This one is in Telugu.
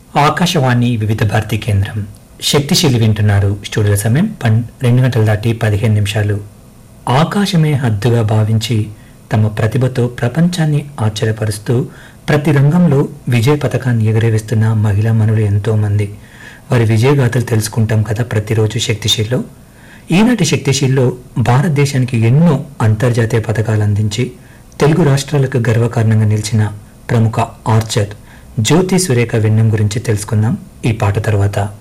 ఆకాశవాణి వివిధ భారతి కేంద్రం శక్తిశీలి వింటున్నారు స్టూడియో సమయం పన్ రెండు గంటల దాటి పదిహేను నిమిషాలు ఆకాశమే హద్దుగా భావించి తమ ప్రతిభతో ప్రపంచాన్ని ఆశ్చర్యపరుస్తూ ప్రతి రంగంలో విజయ పథకాన్ని ఎగరవేస్తున్న మహిళా మనులు ఎంతో మంది వారి విజయగాథలు తెలుసుకుంటాం కదా ప్రతిరోజు శక్తిశీల్లో ఈనాటి శక్తిశీల్లో భారతదేశానికి ఎన్నో అంతర్జాతీయ పథకాలు అందించి తెలుగు రాష్ట్రాలకు గర్వకారణంగా నిలిచిన ప్రముఖ ఆర్చర్ జ్యోతి సురేఖ వెన్నెం గురించి తెలుసుకుందాం ఈ పాట తర్వాత